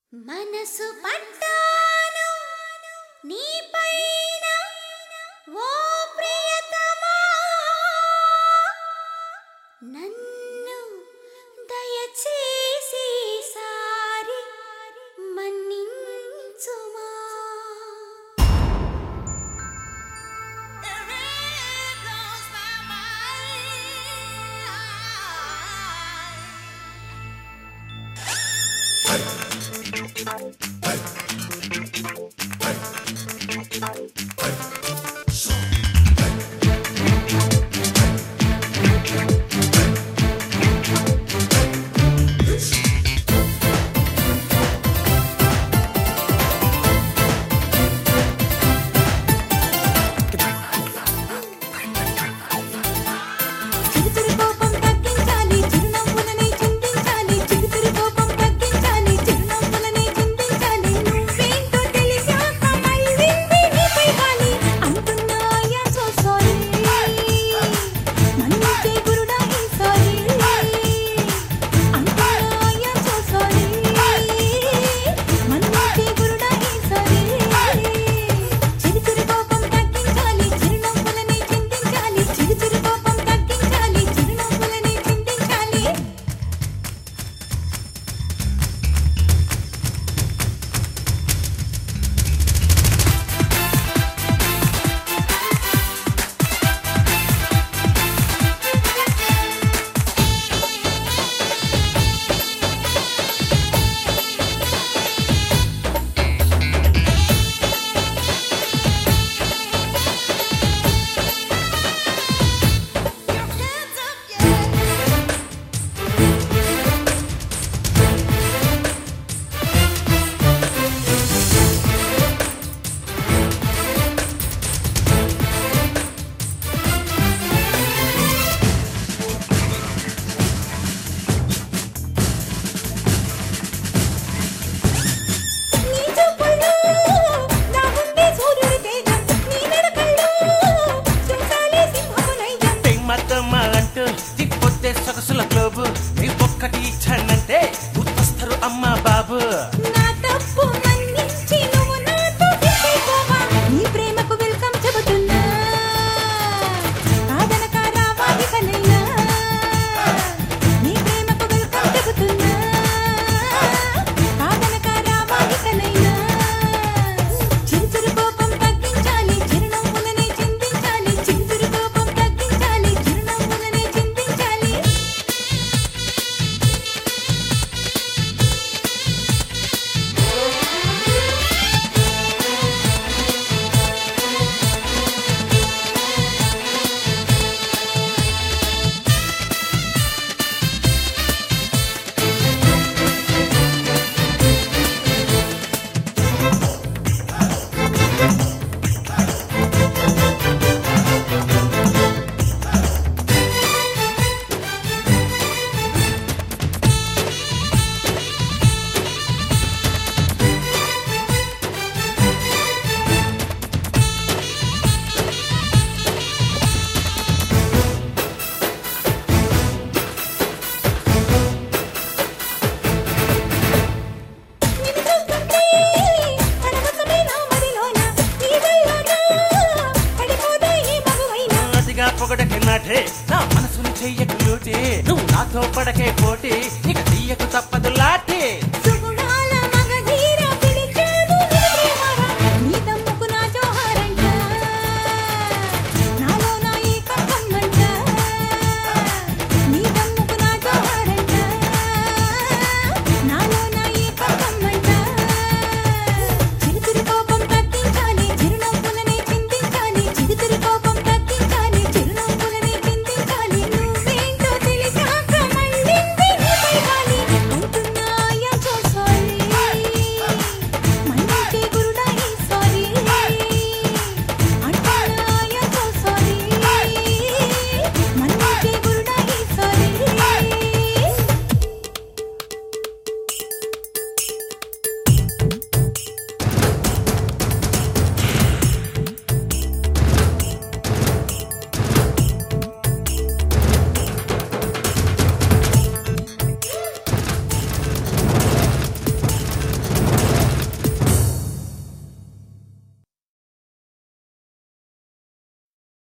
మనసు పట్టాను నీపైన ఓ ప్రియతమా నన్ను దయచేసి సారి మన్నించుమా చిగురు కోపం తగ్గించాలి చిరునవ్వులని చిందించాలి చిగురు కోపం తగ్గించాలి చిరునవ్వులని చిందించాలి నువ్వేంటో తెలిసాక మళ్ళీ నీపై గాలి అంటున్నా ఐఎమ్ సో సారీ మన్నించే గురుడా ఈ సారీ అంటున్నా ఐఎమ్ సో సారీ మన్నించే గురుడా ఈ సారీ చిగురు కోపం తగ్గించాలి చిరునవ్వులని చిందించాలి చిగురు కోపం తగ్గించాలి చిరునవ్వులని చిందించాలి నీ చూపుల్లో నా ముందే సూర్యుడి తేజం నీ నడకల్లో చూసాలే సింహపు నైజం మద్దమ్మ అంటూ తిప్పొద్దే సొగసుల గ్లోబు నీ ఒక్కటి ఇచ్చానంటే గుర్తొస్తారు అమ్మ బాబు నా తప్పు మన్నించి నువ్వు నాతో చెప్పేకోవా నీ ప్రేమకు వెల్కమ్ చెబుతున్నా కాదనక రావాలి కనైనా నీ ప్రేమకు వెల్కమ్ చెబుతున్నా కాదనక రావాలి కనైనా చిరుచురు కోపం తగ్గించాలి చిరునవ్వులని చిందించాలి చిరుచురు కోపం తగ్గించాలి చిరునవ్వులని చిందించాలి నిన్ను చూస్తుంటే పరవశమే నా మదిలోన నీ వల్లోన పడిపోదా ఏ మగువైనా అతిగా పొగడకే నాటే నా మనసుని చెయ్యకు లూటి నువ్వు నాతో పడకే పోటీ